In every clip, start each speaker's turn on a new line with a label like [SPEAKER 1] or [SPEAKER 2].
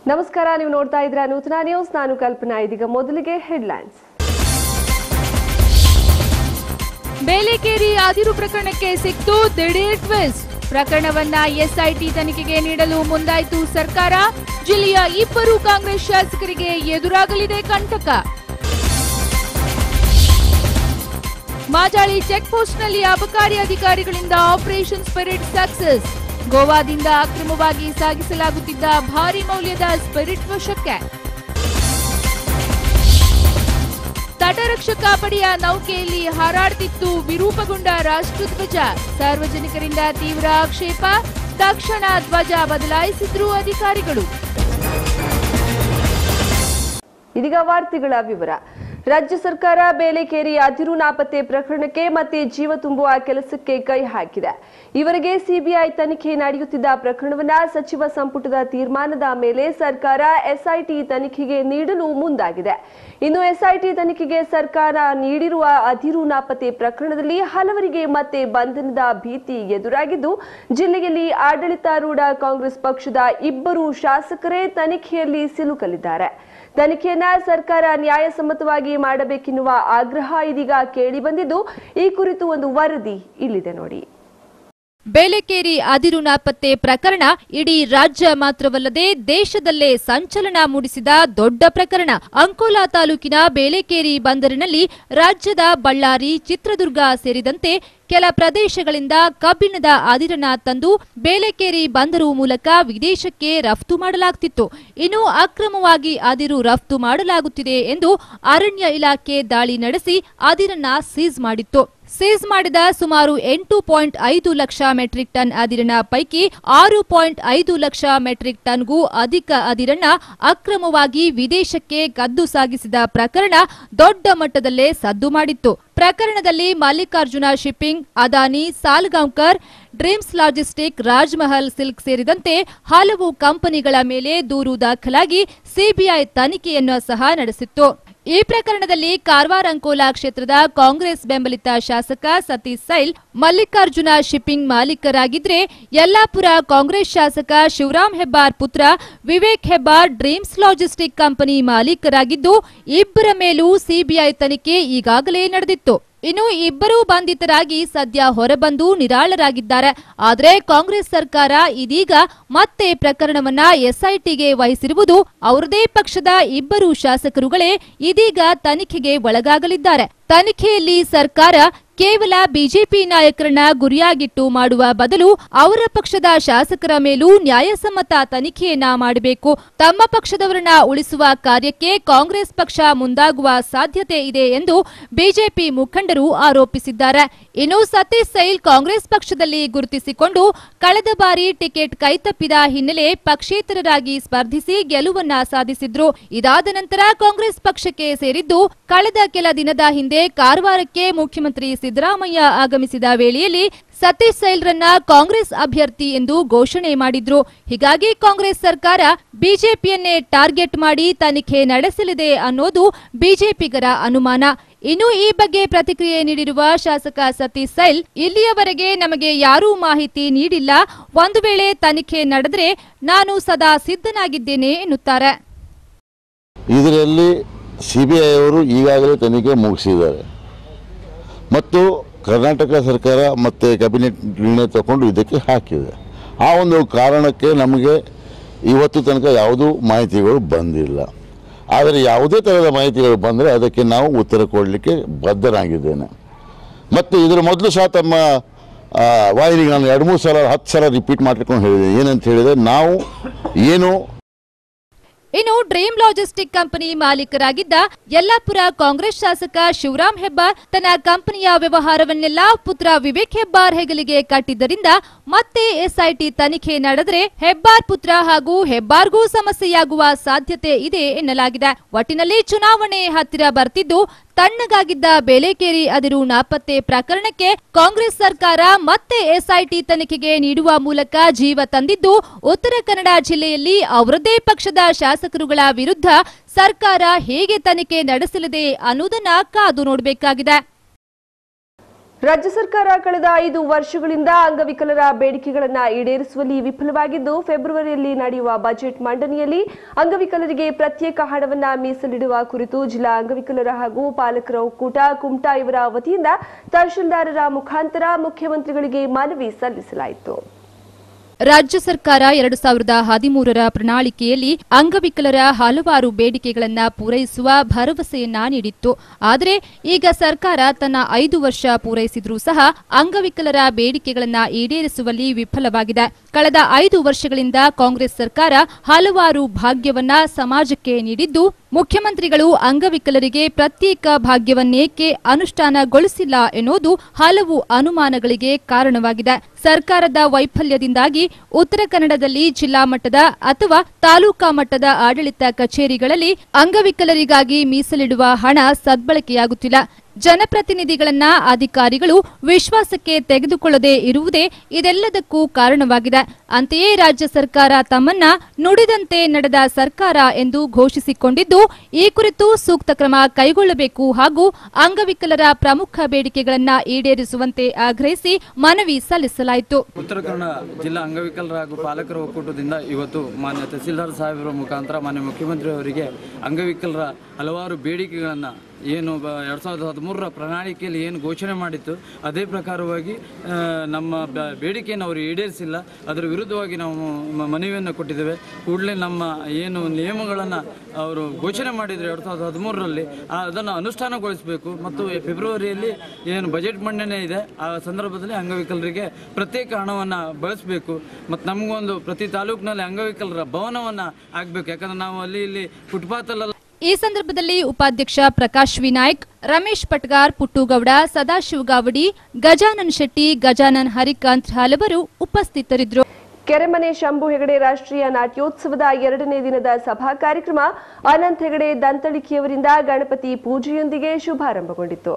[SPEAKER 1] ನಮಸ್ಕಾರ ನೀವು ನೋಡ್ತಾ ಇದ್ರ ನೂತನ ನ್ಯೂಸ್ ನಾನು ಕಲ್ಪನಾ ಇದೀಗ ಮೊದಲಿಗೆ ಹೆಡ್ಲೈನ್ಸ್
[SPEAKER 2] ಬೇಲೆಕೇರಿ ಅದಿರು ಪ್ರಕರಣಕ್ಕೆ ಸಿಕ್ತು ದಿಢೀರ್ ಟ್ವಿಸ್ಟ್ ಪ್ರಕರಣವನ್ನ ಎಸ್ಐಟಿ ತನಿಖೆಗೆ ನೀಡಲು ಮುಂದಾಯಿತು ಸರ್ಕಾರ ಜಿಲ್ಲೆಯ ಇಬ್ಬರು ಕಾಂಗ್ರೆಸ್ ಶಾಸಕರಿಗೆ ಎದುರಾಗಲಿದೆ ಕಂಟಕ ಮಾಜಾಳಿ ಚೆಕ್ ಪೋಸ್ಟ್ನಲ್ಲಿ ಅಬಕಾರಿ ಅಧಿಕಾರಿಗಳಿಂದ ಆಪರೇಷನ್ ಸ್ಪಿರಿಟ್ ಸಕ್ಸಸ್ ಗೋವಾದಿಂದ ಅಕ್ರಮವಾಗಿ ಸಾಗಿಸಲಾಗುತ್ತಿದ್ದ ಭಾರಿ ಮೌಲ್ಯದ ಸ್ಪಿರಿಟ್ ವಶಕ್ಕೆ ತಟರಕ್ಷಕ ಪಡೆಯ ನೌಕೆಯಲ್ಲಿ ಹಾರಾಡ್ತಿತ್ತು ವಿರೂಪಗೊಂಡ ರಾಷ್ಟ್ರಧ್ವಜ ಸಾರ್ವಜನಿಕರಿಂದ ತೀವ್ರ ಆಕ್ಷೇಪ ತಕ್ಷಣ ಧ್ವಜ ಬದಲಾಯಿಸಿದ್ರು ಅಧಿಕಾರಿಗಳು
[SPEAKER 1] ಇದೀಗ ವಾರ್ತೆಗಳ ವಿವರ ರಾಜ್ಯ ಸರ್ಕಾರ ಬೇಲೆಕೇರಿ ಅದಿರು ನಾಪತ್ತೆ ಪ್ರಕರಣಕ್ಕೆ ಮತ್ತೆ ಜೀವ ತುಂಬುವ ಕೆಲಸಕ್ಕೆ ಕೈ ಹಾಕಿದೆ ಇವರಿಗೆ ಸಿಬಿಐ ತನಿಖೆ ನಡೆಯುತ್ತಿದ್ದ ಪ್ರಕರಣವನ್ನ ಸಚಿವ ಸಂಪುಟದ ತೀರ್ಮಾನದ ಮೇಲೆ ಸರ್ಕಾರ ಎಸ್ಐಟಿ ತನಿಖೆಗೆ ನೀಡಲು ಮುಂದಾಗಿದೆ ಇನ್ನು ಎಸ್ಐಟಿ ತನಿಖೆಗೆ ಸರ್ಕಾರ ನೀಡಿರುವ ಅದಿರು ನಾಪತ್ತೆ ಪ್ರಕರಣದಲ್ಲಿ ಹಲವರಿಗೆ ಮತ್ತೆ ಬಂಧನದ ಭೀತಿ ಎದುರಾಗಿದ್ದು ಜಿಲ್ಲೆಯಲ್ಲಿ ಆಡಳಿತಾರೂಢ ಕಾಂಗ್ರೆಸ್ ಪಕ್ಷದ ಇಬ್ಬರು ಶಾಸಕರೇ ತನಿಖೆಯಲ್ಲಿ ಸಿಲುಕಲಿದ್ದಾರೆ ತನಿಖೆಯನ್ನ ಸರ್ಕಾರ ನ್ಯಾಯಸಮ್ಮತವಾಗಿ ಮಾಡಬೇಕೆನ್ನುವ ಆಗ್ರಹ ಇದೀಗ ಕೇಳಿಬಂದಿದ್ದು ಈ ಕುರಿತು ಒಂದು ವರದಿ ಇಲ್ಲಿದೆ ನೋಡಿ
[SPEAKER 2] ಬೇಲೆಕೇರಿ ಅದಿರು ನಾಪತ್ತೆ ಪ್ರಕರಣ ಇಡೀ ರಾಜ್ಯ ಮಾತ್ರವಲ್ಲದೆ ದೇಶದಲ್ಲೇ ಸಂಚಲನ ಮೂಡಿಸಿದ ದೊಡ್ಡ ಪ್ರಕರಣ ಅಂಕೋಲಾ ತಾಲೂಕಿನ ಬೇಲೆಕೇರಿ ಬಂದರಿನಲ್ಲಿ ರಾಜ್ಯದ ಬಳ್ಳಾರಿ ಚಿತ್ರದುರ್ಗ ಸೇರಿದಂತೆ ಕೆಲ ಪ್ರದೇಶಗಳಿಂದ ಕಬ್ಬಿಣದ ಅದಿರನ್ನ ತಂದು ಬೇಲೆಕೇರಿ ಬಂದರು ಮೂಲಕ ವಿದೇಶಕ್ಕೆ ರಫ್ತು ಮಾಡಲಾಗ್ತಿತ್ತು ಇನ್ನು ಅಕ್ರಮವಾಗಿ ಅದಿರು ರಫ್ತು ಮಾಡಲಾಗುತ್ತಿದೆ ಎಂದು ಅರಣ್ಯ ಇಲಾಖೆ ದಾಳಿ ನಡೆಸಿ ಅದಿರನ್ನ ಸೀಸ್ ಮಾಡಿತ್ತು ಸೀಸ್ ಮಾಡಿದ ಸುಮಾರು ಎಂಟು ಪಾಯಿಂಟ್ ಐದು ಲಕ್ಷ ಮೆಟ್ರಿಕ್ ಟನ್ ಅದಿರಿನ ಪೈಕಿ ಆರು ಪಾಯಿಂಟ್ ಐದು ಲಕ್ಷ ಮೆಟ್ರಿಕ್ ಟನ್ಗೂ ಅಧಿಕ ಅದಿರನ್ನ ಅಕ್ರಮವಾಗಿ ವಿದೇಶಕ್ಕೆ ಕದ್ದು ಸಾಗಿಸಿದ ಪ್ರಕರಣ ದೊಡ್ಡ ಮಟ್ಟದಲ್ಲೇ ಸದ್ದು ಮಾಡಿತ್ತು ಪ್ರಕರಣದಲ್ಲಿ Mallikarjuna shipping Adani Salgaonkar dreams logistic Rajmahal silk ಸೇರಿದಂತೆ ಹಲವು ಕಂಪನಿಗಳ ಮೇಲೆ ದೂರು ದಾಖಲಾಗಿ ಸಿಬಿಐ ತನಿಖೆಯನ್ನು ಸಹ ನಡೆಸಿತ್ತು ಈ ಪ್ರಕರಣದಲ್ಲಿ ಕಾರವಾರ ಅಂಕೋಲಾ ಕ್ಷೇತ್ರದ ಕಾಂಗ್ರೆಸ್ ಬೆಂಬಲಿತ ಶಾಸಕ ಸತೀಶ್ ಸೈಲ್ ಮಲ್ಲಿಕಾರ್ಜುನ ಶಿಪ್ಪಿಂಗ್ ಮಾಲೀಕರಾಗಿದ್ರೆ ಯಲ್ಲಾಪುರ ಕಾಂಗ್ರೆಸ್ ಶಾಸಕ ಶಿವರಾಮ್ ಹೆಬ್ಬಾರ್ ಪುತ್ರ Vivek Hebbar dreams logistic company ಮಾಲೀಕರಾಗಿದ್ದು ಇಬ್ಬರ ಮೇಲೂ ಸಿಬಿಐ ತನಿಖೆ ಈಗಾಗಲೇ ನಡೆದಿತ್ತು ಇನ್ನು ಇಬ್ಬರೂ ಬಂಧಿತರಾಗಿ ಸದ್ಯ ಹೊರಬಂದು ನಿರಾಳರಾಗಿದ್ದಾರೆ ಆದರೆ ಕಾಂಗ್ರೆಸ್ ಸರ್ಕಾರ ಇದೀಗ ಮತ್ತೆ ಪ್ರಕರಣವನ್ನ ಎಸ್ಐಟಿಗೆ ವಹಿಸಿರುವುದು ಅವರದೇ ಪಕ್ಷದ ಇಬ್ಬರು ಶಾಸಕರುಗಳೇ ಇದೀಗ ತನಿಖೆಗೆ ಒಳಗಾಗಲಿದ್ದಾರೆ ತನಿಖೆಯಲ್ಲಿ ಸರ್ಕಾರ ಕೇವಲ ಬಿಜೆಪಿ ನಾಯಕರನ್ನ ಗುರಿಯಾಗಿಟ್ಟು ಮಾಡುವ ಬದಲು ಅವರ ಪಕ್ಷದ ಶಾಸಕರ ಮೇಲೂ ನ್ಯಾಯಸಮ್ಮತ ತನಿಖೆಯನ್ನ ಮಾಡಬೇಕು ತಮ್ಮ ಪಕ್ಷದವರನ್ನ ಉಳಿಸುವ ಕಾರ್ಯಕ್ಕೆ ಕಾಂಗ್ರೆಸ್ ಪಕ್ಷ ಮುಂದಾಗುವ ಸಾಧ್ಯತೆ ಇದೆ ಎಂದು ಬಿಜೆಪಿ ಮುಖಂಡರು ಆರೋಪಿಸಿದ್ದಾರೆ ಇನ್ನು ಸತೀಶ್ ಸೈಲ್ ಕಾಂಗ್ರೆಸ್ ಪಕ್ಷದಲ್ಲಿ ಗುರುತಿಸಿಕೊಂಡು ಕಳೆದ ಬಾರಿ ಟಿಕೆಟ್ ಕೈತಪ್ಪಿದ ಹಿನ್ನೆಲೆ ಪಕ್ಷೇತರರಾಗಿ ಸ್ಪರ್ಧಿಸಿ ಗೆಲುವನ್ನ ಸಾಧಿಸಿದ್ರು ಇದಾದ ನಂತರ ಕಾಂಗ್ರೆಸ್ ಪಕ್ಷಕ್ಕೆ ಸೇರಿದ್ದು ಕಳೆದ ಕೆಲ ದಿನದ ಹಿಂದೆ ಕಾರವಾರಕ್ಕೆ ಮುಖ್ಯಮಂತ್ರಿ ಸಿದ್ದರಾಮಯ್ಯ ಆಗಮಿಸಿದ ವೇಳೆಯಲ್ಲಿ ಸತೀಶ್ ಸೈಲ್ರನ್ನ ಕಾಂಗ್ರೆಸ್ ಅಭ್ಯರ್ಥಿ ಎಂದು ಘೋಷಣೆ ಮಾಡಿದ್ರು ಹೀಗಾಗಿ ಕಾಂಗ್ರೆಸ್ ಸರ್ಕಾರ ಬಿಜೆಪಿಯನ್ನೇ ಟಾರ್ಗೆಟ್ ಮಾಡಿ ತನಿಖೆ ನಡೆಸಲಿದೆ ಅನ್ನೋದು ಬಿಜೆಪಿಗರ ಅನುಮಾನ ಇನ್ನು ಈ ಬಗ್ಗೆ ಪ್ರತಿಕ್ರಿಯೆ ನೀಡಿರುವ ಶಾಸಕ ಸತೀಶ್ ಸೈಲ್ ಇಲ್ಲಿಯವರೆಗೆ ನಮಗೆ ಯಾರೂ ಮಾಹಿತಿ ನೀಡಿಲ್ಲ ಒಂದು ವೇಳೆ ತನಿಖೆ ನಡೆದ್ರೆ ನಾನು ಸದಾ ಸಿದ್ಧನಾಗಿದ್ದೇನೆ ಎನ್ನುತ್ತಾರೆ
[SPEAKER 3] ಇದರಲ್ಲಿ ಸಿ ಬಿ ಐ ಅವರು ಈಗಾಗಲೇ ತನಿಖೆ ಮುಗಿಸಿದ್ದಾರೆ ಮತ್ತು ಕರ್ನಾಟಕ ಸರ್ಕಾರ ಮತ್ತು ಕ್ಯಾಬಿನೆಟ್ ನಿರ್ಣಯ ತಗೊಂಡು ಇದಕ್ಕೆ ಹಾಕಿದೆ ಆ ಒಂದು ಕಾರಣಕ್ಕೆ ನಮಗೆ ಇವತ್ತು ತನಕ ಯಾವುದೂ ಮಾಹಿತಿಗಳು ಬಂದಿಲ್ಲ ಆದರೆ ಯಾವುದೇ ಥರದ ಮಾಹಿತಿಗಳು ಬಂದರೆ ಅದಕ್ಕೆ ನಾವು ಉತ್ತರ ಕೊಡಲಿಕ್ಕೆ ಬದ್ಧರಾಗಿದ್ದೇನೆ ಮತ್ತು ಇದರ ಮೊದಲು ಸಹ ತಮ್ಮ ಆ, ವಾಹಿನಿಗೆ ನಾನು ಎರಡು ಮೂರು ಸಲ ಹತ್ತು ಸಲ ರಿಪೀಟ್ ಮಾಡ್ಕೊಂಡು ಹೇಳಿದೆ ಏನಂತ ಹೇಳಿದರೆ ನಾವು ಏನು
[SPEAKER 2] ಇನ್ನು ಡ್ರೀಮ್ ಲಾಜಿಸ್ಟಿಕ್ ಕಂಪನಿ ಮಾಲೀಕರಾಗಿದ್ದ ಯಲ್ಲಾಪುರ ಕಾಂಗ್ರೆಸ್ ಶಾಸಕ ಶಿವರಾಮ್ ಹೆಬ್ಬಾರ್ ತನ್ನ ಕಂಪನಿಯ ವ್ಯವಹಾರವನ್ನೆಲ್ಲ ಪುತ್ರ ವಿವೇಕ್ ಹೆಬ್ಬಾರ್ ಹೆಗಲಿಗೆ ಕಟ್ಟಿದ್ದರಿಂದ ಮತ್ತೆ ಎಸ್ಐಟಿ ತನಿಖೆ ನಡೆದರೆ ಹೆಬ್ಬಾರ್ ಪುತ್ರ ಹಾಗೂ ಹೆಬ್ಬಾರ್ಗೂ ಸಮಸ್ಯೆಯಾಗುವ ಸಾಧ್ಯತೆ ಇದೆ ಎನ್ನಲಾಗಿದೆ ಒಟ್ಟಿನಲ್ಲಿ ಚುನಾವಣೆ ಹತ್ತಿರ ಬರ್ತಿದ್ದು ತಣ್ಣಗಾಗಿದ್ದ ಬೇಲೆಕೇರಿ ಅದಿರು ನಾಪತ್ತೆ ಪ್ರಕರಣಕ್ಕೆ ಕಾಂಗ್ರೆಸ್ ಸರ್ಕಾರ ಮತ್ತೆ ಎಸ್ಐಟಿ ತನಿಖೆಗೆ ನೀಡುವ ಮೂಲಕ ಜೀವ ತಂದಿದ್ದು ಉತ್ತರ ಕನ್ನಡ ಜಿಲ್ಲೆಯಲ್ಲಿ ಅವರದೇ ಪಕ್ಷದ ಶಾಸಕರುಗಳ ವಿರುದ್ಧ ಸರ್ಕಾರ ಹೇಗೆ ತನಿಖೆ ನಡೆಸಲಿದೆ ಅನ್ನೋದನ್ನ ಕಾದು ನೋಡಬೇಕಾಗಿದೆ
[SPEAKER 1] ರಾಜ್ಯ ಸರ್ಕಾರ ಕಳೆದ ಐದು ವರ್ಷಗಳಿಂದ ಅಂಗವಿಕಲರ ಬೇಡಿಕೆಗಳನ್ನ ಈಡೇರಿಸುವಲ್ಲಿ ವಿಫಲವಾಗಿದ್ದು ಫೆಬ್ರವರಿಯಲ್ಲಿ ನಡೆಯುವ ಬಜೆಟ್ ಮಂಡನೆಯಲ್ಲಿ ಅಂಗವಿಕಲರಿಗೆ ಪ್ರತ್ಯೇಕ ಹಣವನ್ನ ಮೀಸಲಿಡುವ ಕುರಿತು ಜಿಲ್ಲಾ ಅಂಗವಿಕಲರ ಹಾಗೂ ಪಾಲಕರ ಒಕ್ಕೂಟ ಕುಮಟಾ ಇವರ ವತಿಯಿಂದ ತಹಶೀಲ್ದಾರರ ಮುಖಾಂತರ ಮುಖ್ಯಮಂತ್ರಿಗಳಿಗೆ ಮನವಿ ಸಲ್ಲಿಸಲಾಯಿತು
[SPEAKER 2] ರಾಜ್ಯ ಸರ್ಕಾರ ಎರಡು ಸಾವಿರದ ಹದಿಮೂರರ ಪ್ರಣಾಳಿಕೆಯಲ್ಲಿ ಅಂಗವಿಕಲರ ಹಲವಾರು ಬೇಡಿಕೆಗಳನ್ನ ಪೂರೈಸುವ ಭರವಸೆಯನ್ನ ನೀಡಿತ್ತು ಆದರೆ ಈಗ ಸರ್ಕಾರ ತನ್ನ ಐದು ವರ್ಷ ಪೂರೈಸಿದ್ರೂ ಸಹ ಅಂಗವಿಕಲರ ಬೇಡಿಕೆಗಳನ್ನ ಈಡೇರಿಸುವಲ್ಲಿ ವಿಫಲವಾಗಿದೆ ಕಳೆದ ಐದು ವರ್ಷಗಳಿಂದ ಕಾಂಗ್ರೆಸ್ ಸರ್ಕಾರ ಹಲವಾರು ಭಾಗ್ಯವನ್ನ ಸಮಾಜಕ್ಕೆ ನೀಡಿದ್ದು ಮುಖ್ಯಮಂತ್ರಿಗಳು ಅಂಗವಿಕಲರಿಗೆ ಪ್ರತ್ಯೇಕ ಭಾಗ್ಯವನ್ನೇಕೆ ಅನುಷ್ಠಾನಗೊಳಿಸಿಲ್ಲ ಎನ್ನುವುದು ಹಲವು ಅನುಮಾನಗಳಿಗೆ ಕಾರಣವಾಗಿದೆ ಸರ್ಕಾರದ ವೈಫಲ್ಯದಿಂದಾಗಿ ಉತ್ತರ ಕನ್ನಡದಲ್ಲಿ ಜಿಲ್ಲಾ ಮಟ್ಟದ ಅಥವಾ ತಾಲೂಕಾ ಮಟ್ಟದ ಆಡಳಿತ ಕಚೇರಿಗಳಲ್ಲಿ ಅಂಗವಿಕಲರಿಗಾಗಿ ಮೀಸಲಿಡುವ ಹಣ ಸದ್ಬಳಕೆಯಾಗುತ್ತಿಲ್ಲ ಜನಪ್ರತಿನಿಧಿಗಳನ್ನ ಅಧಿಕಾರಿಗಳು ವಿಶ್ವಾಸಕ್ಕೆ ತೆಗೆದುಕೊಳ್ಳದೆ ಇರುವುದೇ ಇದೆಲ್ಲದಕ್ಕೂ ಕಾರಣವಾಗಿದೆ ಅಂತೆಯೇ ರಾಜ್ಯ ಸರ್ಕಾರ ತಮ್ಮನ್ನ ನುಡಿದಂತೆ ನಡೆದ ಸರ್ಕಾರ ಎಂದು ಘೋಷಿಸಿಕೊಂಡಿದ್ದು ಈ ಕುರಿತು ಸೂಕ್ತ ಕ್ರಮ ಕೈಗೊಳ್ಳಬೇಕು ಹಾಗೂ ಅಂಗವಿಕಲರ ಪ್ರಮುಖ ಬೇಡಿಕೆಗಳನ್ನ ಈಡೇರಿಸುವಂತೆ ಆಗ್ರಹಿಸಿ ಮನವಿ ಸಲ್ಲಿಸಲಾಯಿತು
[SPEAKER 4] ಉತ್ತರ ಕನ್ನಡ ಜಿಲ್ಲಾ ಅಂಗವಿಕಲರ ಹಾಗೂ ಪಾಲಕರ ಒಕ್ಕೂಟದಿಂದ ಇವತ್ತು ಮಾನ್ಯ ತಹಸೀಲ್ದಾರ್ ಸಾಹೇಬರ ಮುಖಾಂತರ ಮಾನ್ಯ ಮುಖ್ಯಮಂತ್ರಿ ಅವರಿಗೆ ಅಂಗವಿಕಲರ ಹಲವಾರು ಬೇಡಿಕೆಗಳನ್ನು ಏನು ಬ ಎರಡು ಸಾವಿರದ ಹದಿಮೂರರ ಪ್ರಣಾಳಿಕೆಯಲ್ಲಿ ಏನು ಘೋಷಣೆ ಮಾಡಿತ್ತು ಅದೇ ಪ್ರಕಾರವಾಗಿ ಆ, ನಮ್ಮ ಬ- ಬೇಡಿಕೆಯನ್ನು ಅವರು ಈಡೇರಿಸಿಲ್ಲ ಅದರ ವಿರುದ್ಧವಾಗಿ ನಾವು ಮ- ಮನವಿಯನ್ನು ಕೊಟ್ಟಿದ್ದೇವೆ ಕೂಡಲೇ ನಮ್ಮ ಏನು ನಿಯಮಗಳನ್ನು ಅವರು ಘೋಷಣೆ ಮಾಡಿದರು ಎರಡು ಸಾವಿರದ ಹದಿಮೂರರಲ್ಲಿ ಅದನ್ನು ಅನುಷ್ಠಾನಗೊಳಿಸಬೇಕು ಮತ್ತು ಫೆಬ್ರವರಿಯಲ್ಲಿ ಏನು ಬಜೆಟ್ ಮಂಡನೆ ಇದೆ ಆ ಸಂದರ್ಭದಲ್ಲಿ ಅಂಗವಿಕಲರಿಗೆ ಪ್ರತ್ಯೇಕ ಹಣವನ್ನು ಬಳಸಬೇಕು ಮತ್ತು ನಮಗೊಂದು ಪ್ರತಿ ತಾಲೂಕಿನಲ್ಲಿ ಅಂಗವಿಕಲರ ಭವನವನ್ನು ಆಗಬೇಕು ಯಾಕಂದ್ರೆ ನಾವು ಅಲ್ಲಿ ಇಲ್ಲಿ ಫುಟ್ಪಾತಲ್ಲ
[SPEAKER 2] ಈ ಸಂದರ್ಭದಲ್ಲಿ ಉಪಾಧ್ಯಕ್ಷ ಪ್ರಕಾಶ್ ವಿನಾಯಕ್ ರಮೇಶ್ ಪಟ್ಗಾರ್ ಪುಟ್ಟುಗೌಡ ಸದಾಶಿವ ಗಾವಡಿ ಗಜಾನನ್ ಶೆಟ್ಟಿ ಗಜಾನನ್ ಹರಿಕಾಂತ್ ಹಲವರು ಉಪಸ್ಥಿತರಿದ್ದರು
[SPEAKER 1] ಕೆರೆಮನೆ ಶಂಭು ಹೆಗಡೆ ರಾಷ್ಟ್ರೀಯ ನಾಟ್ಯೋತ್ಸವದ ಎರಡನೇ ದಿನದ ಸಭಾ ಕಾರ್ಯಕ್ರಮ ಅನಂತ್ ಹೆಗಡೆ ದಂತಳಿಕೆಯವರಿಂದ ಗಣಪತಿ ಪೂಜೆಯೊಂದಿಗೆ ಶುಭಾರಂಭಗೊಂಡಿತು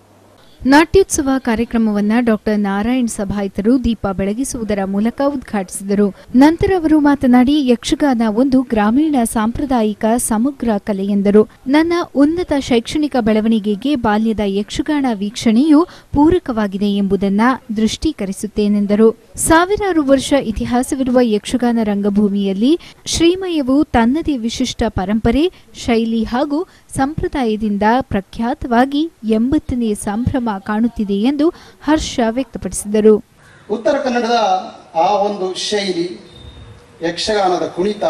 [SPEAKER 5] ನಾಟ್ಯೋತ್ಸವ ಕಾರ್ಯಕ್ರಮವನ್ನ ಡಾಕ್ಟರ್ ನಾರಾಯಣ್ ಸಭಾಯಿತರು ದೀಪ ಬೆಳಗಿಸುವುದರ ಮೂಲಕ ಉದ್ಘಾಟಿಸಿದರು ನಂತರ ಅವರು ಮಾತನಾಡಿ ಯಕ್ಷಗಾನ ಒಂದು ಗ್ರಾಮೀಣ ಸಾಂಪ್ರದಾಯಿಕ ಸಮಗ್ರ ಕಲೆ ಎಂದರು ನನ್ನ ಉನ್ನತ ಶೈಕ್ಷಣಿಕ ಬೆಳವಣಿಗೆಗೆ ಬಾಲ್ಯದ ಯಕ್ಷಗಾನ ವೀಕ್ಷಣೆಯು ಪೂರಕವಾಗಿದೆ ಎಂಬುದನ್ನ ದೃಷ್ಟೀಕರಿಸುತ್ತೇನೆಂದರು ಸಾವಿರಾರು ವರ್ಷ ಇತಿಹಾಸವಿರುವ ಯಕ್ಷಗಾನ ರಂಗಭೂಮಿಯಲ್ಲಿ ಶ್ರೀಮಯವು ತನ್ನದೇ ವಿಶಿಷ್ಟ ಪರಂಪರೆ ಶೈಲಿ ಹಾಗೂ ಸಂಪ್ರದಾಯದಿಂದ ಪ್ರಖ್ಯಾತವಾಗಿ ಎಂಬತ್ತನೇ ಸಂಭ್ರಮ ಕಾಣುತ್ತಿದೆ ಎಂದು ಹರ್ಷ ವ್ಯಕ್ತಪಡಿಸಿದರು
[SPEAKER 6] ಉತ್ತರ ಕನ್ನಡದ ಆ ಒಂದು ಶೈಲಿ ಯಕ್ಷಗಾನದ ಕುಣಿತ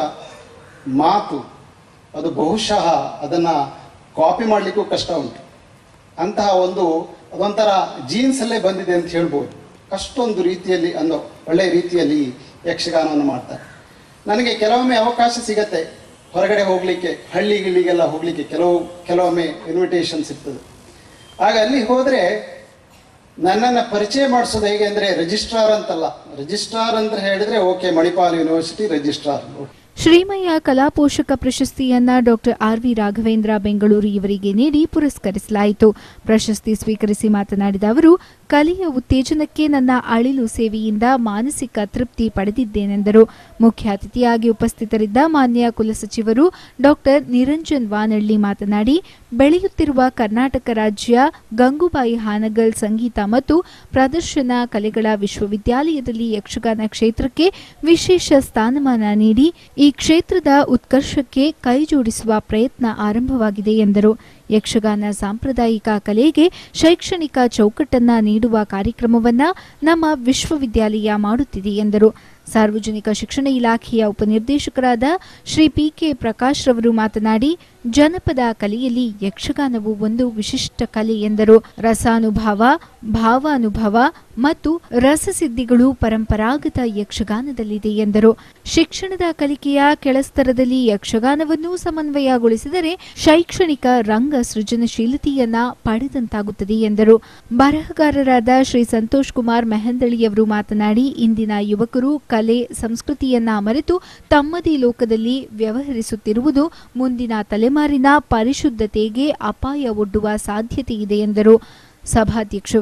[SPEAKER 6] ಮಾತು ಅದು ಬಹುಶಃ ಅದನ್ನು ಕಾಪಿ ಮಾಡಲಿಕ್ಕೂ ಕಷ್ಟ ಉಂಟು ಅಂತಹ ಒಂದು ಅದೊಂಥರ ಜೀನ್ಸಲ್ಲೇ ಬಂದಿದೆ ಅಂತ ಹೇಳ್ಬೋದು ಅಷ್ಟೊಂದು ರೀತಿಯಲ್ಲಿ ಅನ್ನೋ ಒಳ್ಳೆಯ ರೀತಿಯಲ್ಲಿ ಯಕ್ಷಗಾನವನ್ನು ಮಾಡ್ತಾರೆ ನನಗೆ ಕೆಲವೊಮ್ಮೆ ಅವಕಾಶ ಸಿಗತ್ತೆ ಹೊರಗಡೆ ಹೋಗಲಿಕ್ಕೆ ಹಳ್ಳಿ ಗಿಳ್ಳಿಗೆಲ್ಲ ಹೋಗಲಿಕ್ಕೆ ಕೆಲವು ಕೆಲವೊಮ್ಮೆ ಇನ್ವಿಟೇಷನ್ ಸಿಗ್ತದೆ ಆಗ ಅಲ್ಲಿ ಹೋದರೆ ನನ್ನನ್ನು ಪರಿಚಯ ಮಾಡಿಸೋದು ಹೇಗೆ ಅಂದರೆ ರಿಜಿಸ್ಟ್ರಾರ್ ಅಂತಲ್ಲ ರಿಜಿಸ್ಟ್ರಾರ್ ಅಂತ ಹೇಳಿದ್ರೆ ಓಕೆ ಮಣಿಪಾಲ್ ಯೂನಿವರ್ಸಿಟಿ ರಿಜಿಸ್ಟ್ರಾರ್
[SPEAKER 5] ಶ್ರೀಮಯ್ಯ ಕಲಾಪೋಷಕ ಪ್ರಶಸ್ತಿಯನ್ನ doctor R V Raghavendra Bengaluru ಇವರಿಗೆ ನೀಡಿ ಪುರಸ್ಕರಿಸಲಾಯಿತು ಪ್ರಶಸ್ತಿ ಸ್ವೀಕರಿಸಿ ಮಾತನಾಡಿದ ಅವರು ಕಲೆಯ ಉತ್ತೇಜನಕ್ಕೆ ನನ್ನ ಅಳಿಲು ಸೇವೆಯಿಂದ ಮಾನಸಿಕ ತೃಪ್ತಿ ಪಡೆದಿದ್ದೇನೆಂದರು ಮುಖ್ಯ ಅತಿಥಿಯಾಗಿ ಉಪಸ್ಥಿತರಿದ್ದ ಮಾನ್ಯ ಕುಲಸಚಿವರು ಡಾಕ್ಟರ್ ನಿರಂಜನ್ ವಾನಳ್ಳಿ ಮಾತನಾಡಿ ಬೆಳೆಯುತ್ತಿರುವ ಕರ್ನಾಟಕ ರಾಜ್ಯ ಗಂಗೂಬಾಯಿ ಹಾನಗಲ್ ಸಂಗೀತ ಮತ್ತು ಪ್ರದರ್ಶನ ಕಲೆಗಳ ವಿಶ್ವವಿದ್ಯಾಲಯದಲ್ಲಿ ಯಕ್ಷಗಾನ ಕ್ಷೇತ್ರಕ್ಕೆ ವಿಶೇಷ ಸ್ಥಾನಮಾನ ನೀಡಿ ಈ ಕ್ಷೇತ್ರದ ಉತ್ಕರ್ಷಕ್ಕೆ ಕೈಜೋಡಿಸುವ ಪ್ರಯತ್ನ ಆರಂಭವಾಗಿದೆ ಎಂದರು ಯಕ್ಷಗಾನ ಸಾಂಪ್ರದಾಯಿಕ ಕಲೆಗೆ ಶೈಕ್ಷಣಿಕ ಚೌಕಟ್ಟನ್ನ ನೀಡುವ ಕಾರ್ಯಕ್ರಮವನ್ನ ನಮ್ಮ ವಿಶ್ವವಿದ್ಯಾಲಯ ಮಾಡುತ್ತಿದೆ ಎಂದರು ಸಾರ್ವಜನಿಕ ಶಿಕ್ಷಣ ಇಲಾಖೆಯ ಉಪನಿರ್ದೇಶಕರಾದ ಶ್ರೀ ಪಿ ಕೆ ಪ್ರಕಾಶ್ ರವರು ಮಾತನಾಡಿ ಜನಪದ ಕಲೆಯಲ್ಲಿ ಯಕ್ಷಗಾನವು ಒಂದು ವಿಶಿಷ್ಟ ಕಲೆ ಎಂದರು ರಸಾನುಭವ ಭಾವಾನುಭವ ಮತ್ತು ರಸಸಿದ್ಧಿಗಳು ಪರಂಪರಾಗತ ಯಕ್ಷಗಾನದಲ್ಲಿದೆ ಎಂದರು ಶಿಕ್ಷಣದ ಕಲಿಕೆಯ ಕೆಳಸ್ತರದಲ್ಲಿ ಯಕ್ಷಗಾನವನ್ನು ಸಮನ್ವಯಗೊಳಿಸಿದರೆ ಶೈಕ್ಷಣಿಕ ರಂಗ ಸೃಜನಶೀಲತೆಯನ್ನ ಪಡೆದಂತಾಗುತ್ತದೆ ಎಂದರು ಬರಹಗಾರರಾದ ಶ್ರೀ ಸಂತೋಷ್ ಕುಮಾರ್ ಮೆಹಂದಳಿಯವರು ಮಾತನಾಡಿ ಇಂದಿನ ಯುವಕರು ಕಲೆ ಸಂಸ್ಕೃತಿಯನ್ನ ಮರೆತು ತಮ್ಮದೇ ಲೋಕದಲ್ಲಿ ವ್ಯವಹರಿಸುತ್ತಿರುವುದು ಮುಂದಿನ ತಲೆಮಾರಿನ ಪರಿಶುದ್ಧತೆಗೆ ಅಪಾಯ ಒಡ್ಡುವ ಸಾಧ್ಯತೆ ಇದೆ ಎಂದರು ಸಭಾಧ್ಯಕ್ಷ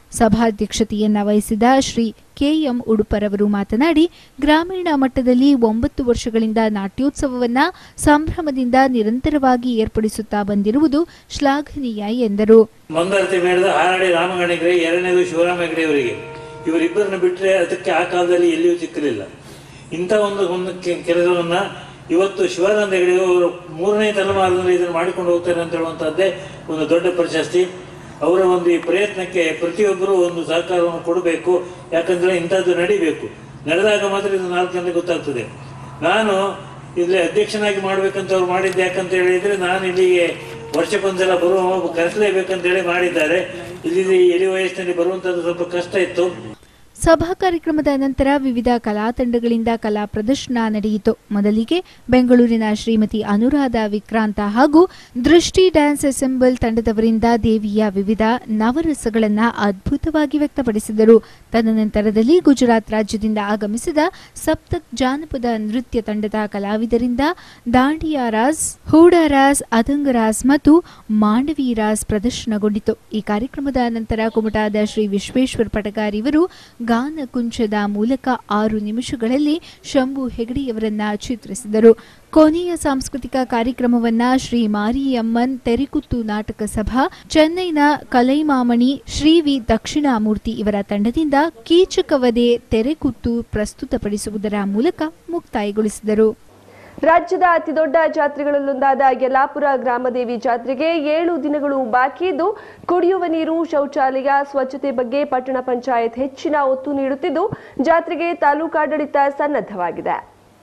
[SPEAKER 5] ಸಭಾಧ್ಯಕ್ಷತೆಯನ್ನ ವಹಿಸಿದ ಶ್ರೀ ಕೆಎಂ ಉಡುಪರವರು ಮಾತನಾಡಿ ಗ್ರಾಮೀಣ ಮಟ್ಟದಲ್ಲಿ ಒಂಬತ್ತು ವರ್ಷಗಳಿಂದ ನಾಟ್ಯೋತ್ಸವವನ್ನ ಸಂಭ್ರಮದಿಂದ ನಿರಂತರವಾಗಿ ಏರ್ಪಡಿಸುತ್ತಾ ಬಂದಿರುವುದು ಶ್ಲಾಘನೀಯ ಎಂದರು
[SPEAKER 7] ಮಂಗಳಾರತಿ ಮೇಳದ ಹಾರಾಡಿ ರಾಮಗಣಿಗರೆ ಎರಡನೇದು ಶಿವರಾಮ ಹೆಗಡೆ ಅವರಿಗೆ ಇವರಿಬ್ಬರನ್ನು ಬಿಟ್ಟರೆ ಅದಕ್ಕೆ ಆ ಕಾಲದಲ್ಲಿ ಎಲ್ಲಿಯೂ ಸಿಕ್ಕಲಿಲ್ಲ ಇಂಥ ಒಂದು ಒಂದು ಕೆ- ಕೆಲಸವನ್ನ ಇವತ್ತು ಶಿವಾನಂದ ಹೆಗಡೆ ಅವರು ಮೂರನೇ ತಲೆಮಾರಿನಲ್ಲಿ ಇದನ್ನು ಮಾಡಿಕೊಂಡು ಹೋಗ್ತಾರೆ ಅಂತ ಹೇಳುವಂತಹದ್ದೇ ಒಂದು ದೊಡ್ಡ ಪ್ರಶಸ್ತಿ ಅವರ ಒಂದು ಈ ಪ್ರಯತ್ನಕ್ಕೆ ಪ್ರತಿಯೊಬ್ಬರು ಒಂದು ಸಹಕಾರವನ್ನು ಕೊಡಬೇಕು ಯಾಕಂದ್ರೆ ಇಂಥದ್ದು ನಡಿಬೇಕು ನಡೆದಾಗ ಮಾತ್ರ ಇದು ನಾಲ್ಕು ಜನರಿಗೆ ಗೊತ್ತಾಗ್ತದೆ ನಾನು ಇಲ್ಲಿ ಅಧ್ಯಕ್ಷನಾಗಿ ಮಾಡ್ಬೇಕಂತ ಅವ್ರು ಮಾಡಿದ್ದು ಯಾಕಂತ ಹೇಳಿದ್ರೆ ನಾನು ಇಲ್ಲಿಗೆ ವರ್ಷಕ್ಕೊಂದ್ಸಲ ಬರುವ ಕರೆಸಲೇಬೇಕಂತ ಹೇಳಿ ಮಾಡಿದ್ದಾರೆ ಇಲ್ಲಿ ಎಳಿ ವಯಸ್ಸಿನಲ್ಲಿ ಬರುವಂತದ್ದು ಸ್ವಲ್ಪ ಕಷ್ಟ ಇತ್ತು
[SPEAKER 5] ಸಭಾ ಕಾರ್ಯಕ್ರಮದ ನಂತರ ವಿವಿಧ ಕಲಾ ತಂಡಗಳಿಂದ ಕಲಾ ಪ್ರದರ್ಶನ ನಡೆಯಿತು ಮೊದಲಿಗೆ ಬೆಂಗಳೂರಿನ ಶ್ರೀಮತಿ ಅನುರಾಧ ವಿಕ್ರಾಂತ ಹಾಗೂ ದೃಷ್ಟಿ ಡ್ಯಾನ್ಸ್ ಅಸೆಂಬಲ್ ತಂಡದವರಿಂದ ದೇವಿಯ ವಿವಿಧ ನವರಸಗಳನ್ನ ಅದ್ಭುತವಾಗಿ ವ್ಯಕ್ತಪಡಿಸಿದರು ತದನಂತರದಲ್ಲಿ ಗುಜರಾತ್ ರಾಜ್ಯದಿಂದ ಆಗಮಿಸಿದ ಸಪ್ತಕ್ ಜಾನಪದ ನೃತ್ಯ ತಂಡದ ಕಲಾವಿದರಿಂದ ದಾಂಡಿಯಾ ರಾಸ್ ಹೂಡಾ ರಾಸ್ ಅದಂಗ ರಾಸ್ ಮತ್ತು ಮಾಂಡವಿ ರಾಸ್ ಪ್ರದರ್ಶನಗೊಂಡಿತು ಈ ಕಾರ್ಯಕ್ರಮದ ನಂತರ ಕುಮಟಾದ ಶ್ರೀ ವಿಶ್ವೇಶ್ವರ ಪಟಗಾರ್ ಇವರು ಗಾನ ಕುಂಚದ ಮೂಲಕ ಆರು ನಿಮಿಷಗಳಲ್ಲಿ ಶಂಭು ಹೆಗಡೆಯವರನ್ನ ಚಿತ್ರಿಸಿದರು ಕೊನೆಯ ಸಾಂಸ್ಕೃತಿಕ ಕಾರ್ಯಕ್ರಮವನ್ನ ಶ್ರೀ ಮಾರಿಯಮ್ಮನ್ ತೆರಿಕುತ್ತು ನಾಟಕ ಸಭಾ ಚೆನ್ನೈನ ಕಲೈಮಾಮಣಿ ಶ್ರೀ ವಿ ದಕ್ಷಿಣಾಮೂರ್ತಿ ಇವರ ತಂಡದಿಂದ ಕೀಚಕವದೆ ತೆರೆಕುತ್ತು ಪ್ರಸ್ತುತಪಡಿಸುವುದರ ಮೂಲಕ ಮುಕ್ತಾಯಗೊಳಿಸಿದರು
[SPEAKER 1] ರಾಜ್ಯದ ಅತಿದೊಡ್ಡ ಜಾತ್ರೆಗಳಲ್ಲೊಂದಾದ ಯಲ್ಲಾಪುರ ಗ್ರಾಮದೇವಿ ಜಾತ್ರೆಗೆ ಏಳು ದಿನಗಳು ಬಾಕಿ ಇದ್ದು ಕುಡಿಯುವ ನೀರು ಶೌಚಾಲಯ ಸ್ವಚ್ಛತೆ ಬಗ್ಗೆ ಪಟ್ಟಣ ಪಂಚಾಯತ್ ಹೆಚ್ಚಿನ ಒತ್ತು ನೀಡುತ್ತಿದ್ದು ಜಾತ್ರೆಗೆ ತಾಲೂಕಾಡಳಿತ ಸನ್ನದ್ಧವಾಗಿದೆ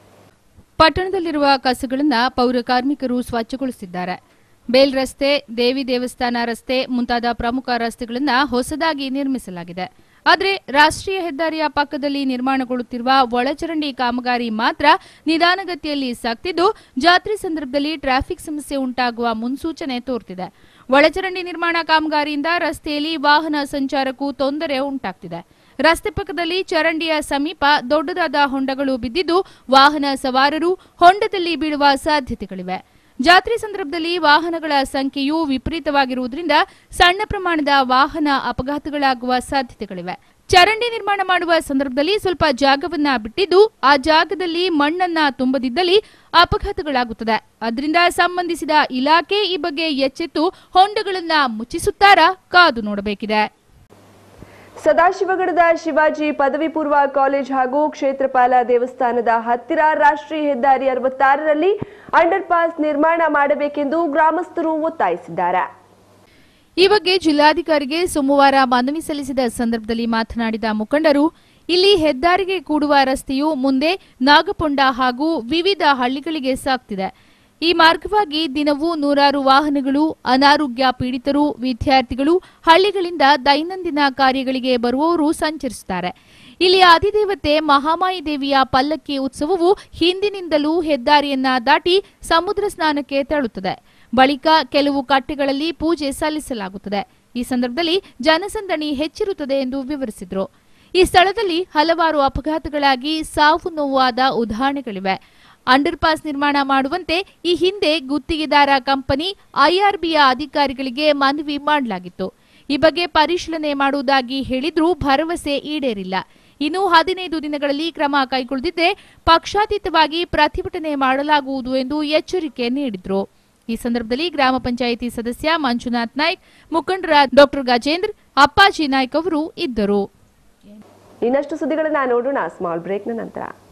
[SPEAKER 2] ಪಟ್ಟಣದಲ್ಲಿರುವ ಕಸಗಳನ್ನು ಪೌರ ಕಾರ್ಮಿಕರು ಸ್ವಚ್ಛಗೊಳಿಸಿದ್ದಾರೆ ಬೇಲ್ ರಸ್ತೆ ದೇವಿ ದೇವಸ್ಥಾನ ರಸ್ತೆ ಮುಂತಾದ ಪ್ರಮುಖ ರಸ್ತೆಗಳನ್ನು ಹೊಸದಾಗಿ ನಿರ್ಮಿಸಲಾಗಿದೆ ಆದರೆ ರಾಷ್ಟ್ರೀಯ ಹೆದ್ದಾರಿಯ ಪಕ್ಕದಲ್ಲಿ ನಿರ್ಮಾಣಗೊಳ್ಳುತ್ತಿರುವ ಒಳಚರಂಡಿ ಕಾಮಗಾರಿ ಮಾತ್ರ ನಿಧಾನಗತಿಯಲ್ಲಿ ಸಾಗ್ತಿದ್ದು ಜಾತ್ರೆ ಸಂದರ್ಭದಲ್ಲಿ ಟ್ರಾಫಿಕ್ ಸಮಸ್ಯೆ ಉಂಟಾಗುವ ಮುನ್ಸೂಚನೆ ತೋರ್ತಿದೆ ಒಳಚರಂಡಿ ನಿರ್ಮಾಣ ಕಾಮಗಾರಿಯಿಂದ ರಸ್ತೆಯಲ್ಲಿ ವಾಹನ ಸಂಚಾರಕ್ಕೂ ತೊಂದರೆ ಉಂಟಾಗ್ತಿದೆ ರಸ್ತೆ ಪಕ್ಕದಲ್ಲಿ ಚರಂಡಿಯ ಸಮೀಪ ದೊಡ್ಡದಾದ ಹೊಂಡಗಳು ಬಿದ್ದಿದ್ದು ವಾಹನ ಸವಾರರು ಹೊಂಡದಲ್ಲಿ ಬೀಳುವ ಸಾಧ್ಯತೆಗಳಿವೆ ಜಾತ್ರೆ ಸಂದರ್ಭದಲ್ಲಿ ವಾಹನಗಳ ಸಂಖ್ಯೆಯು ವಿಪರೀತವಾಗಿರುವುದರಿಂದ ಸಣ್ಣ ಪ್ರಮಾಣದ ವಾಹನ ಅಪಘಾತಗಳಾಗುವ ಸಾಧ್ಯತೆಗಳಿವೆ ಚರಂಡಿ ನಿರ್ಮಾಣ ಮಾಡುವ ಸಂದರ್ಭದಲ್ಲಿ ಸ್ವಲ್ಪ ಜಾಗವನ್ನ ಬಿಟ್ಟಿದ್ದು ಆ ಜಾಗದಲ್ಲಿ ಮಣ್ಣನ್ನ ತುಂಬದಿದ್ದಲ್ಲಿ ಅಪಘಾತಗಳಾಗುತ್ತದೆ ಅದರಿಂದ ಸಂಬಂಧಿಸಿದ ಇಲಾಖೆ ಈ ಬಗ್ಗೆ ಎಚ್ಚೆತ್ತು ಹೊಂಡಗಳನ್ನ ಮುಚ್ಚಿಸುತ್ತಾರಾ ಕಾದು ನೋಡಬೇಕಿದೆ
[SPEAKER 1] ಸದಾಶಿವಗಡದ ಶಿವಾಜಿ ಪದವಿ ಪೂರ್ವ ಕಾಲೇಜ್ ಹಾಗೂ ಕ್ಷೇತ್ರಪಾಲ ದೇವಸ್ಥಾನದ ಹತ್ತಿರ ರಾಷ್ಟ್ರೀಯ ಹೆದ್ದಾರಿ ಅರವತ್ತಾರರಲ್ಲಿ ಅಂಡರ್ ಪಾಸ್ ನಿರ್ಮಾಣ ಮಾಡಬೇಕೆಂದು ಗ್ರಾಮಸ್ಥರು ಒತ್ತಾಯಿಸಿದ್ದಾರೆ
[SPEAKER 2] ಈ ಬಗ್ಗೆ ಜಿಲ್ಲಾಧಿಕಾರಿಗೆ ಸೋಮವಾರ ಮನವಿ ಸಲ್ಲಿಸಿದ ಸಂದರ್ಭದಲ್ಲಿ ಮಾತನಾಡಿದ ಮುಖಂಡರು ಇಲ್ಲಿ ಹೆದ್ದಾರಿಗೆ ಕೂಡುವ ರಸ್ತೆಯು ಮುಂದೆ ನಾಗಪೊಂಡ ಹಾಗೂ ವಿವಿಧ ಹಳ್ಳಿಗಳಿಗೆ ಸಾಗ್ತಿದೆ ಈ ಮಾರ್ಗವಾಗಿ ದಿನವೂ ನೂರಾರು ವಾಹನಗಳು ಅನಾರೋಗ್ಯ ಪೀಡಿತರು ವಿದ್ಯಾರ್ಥಿಗಳು ಹಳ್ಳಿಗಳಿಂದ ದೈನಂದಿನ ಕಾರ್ಯಗಳಿಗೆ ಬರುವವರು ಸಂಚರಿಸುತ್ತಾರೆ ಇಲ್ಲಿ ಅಧಿದೇವತೆ ಮಹಾಮಾಯಿ ದೇವಿಯ ಪಲ್ಲಕ್ಕಿ ಉತ್ಸವವು ಹಿಂದಿನಿಂದಲೂ ಹೆದ್ದಾರಿಯನ್ನ ದಾಟಿ ಸಮುದ್ರ ಸ್ನಾನಕ್ಕೆ ತೆರಳುತ್ತದೆ ಬಳಿಕ ಕೆಲವು ಕಟ್ಟೆಗಳಲ್ಲಿ ಪೂಜೆ ಸಲ್ಲಿಸಲಾಗುತ್ತದೆ ಈ ಸಂದರ್ಭದಲ್ಲಿ ಜನಸಂದಣಿ ಹೆಚ್ಚಿರುತ್ತದೆ ಎಂದು ವಿವರಿಸಿದರು ಈ ಸ್ಥಳದಲ್ಲಿ ಹಲವಾರು ಅಪಘಾತಗಳಾಗಿ ಸಾವು ನೋವಾದ ಉದಾಹರಣೆಗಳಿವೆ ಅಂಡರ್ ಪಾಸ್ ನಿರ್ಮಾಣ ಮಾಡುವಂತೆ ಈ ಹಿಂದೆ ಗುತ್ತಿಗೆದಾರ ಕಂಪನಿ ಐಆರ್ಬಿಯ ಅಧಿಕಾರಿಗಳಿಗೆ ಮನವಿ ಮಾಡಲಾಗಿತ್ತು ಈ ಬಗ್ಗೆ ಪರಿಶೀಲನೆ ಮಾಡುವುದಾಗಿ ಹೇಳಿದ್ರೂ ಭರವಸೆ ಈಡೇರಿಲ್ಲ ಇನ್ನು ಹದಿನೈದು ದಿನಗಳಲ್ಲಿ ಕ್ರಮ ಕೈಗೊಳ್ಳದಿದ್ದರೆ ಪಕ್ಷಾತೀತವಾಗಿ ಪ್ರತಿಭಟನೆ ಮಾಡಲಾಗುವುದು ಎಂದು ಎಚ್ಚರಿಕೆ ನೀಡಿದ್ರು ಈ ಸಂದರ್ಭದಲ್ಲಿ ಗ್ರಾಮ ಪಂಚಾಯಿತಿ ಸದಸ್ಯ ಮಂಜುನಾಥ್ ನಾಯ್ಕ್ ಮುಖಂಡರಾದ ಡಾಕ್ಟರ್ ಗಜೇಂದ್ರ ಅಪ್ಪಾಜಿ ನಾಯ್ಕ್ ಅವರು ಇದ್ದರು
[SPEAKER 1] ಇನ್ನಷ್ಟು ಸುದ್ದಿಗಳನ್ನ ನೋಡೋಣ ಸ್ಮಾಲ್ ಬ್ರೇಕ್ನ ನಂತರ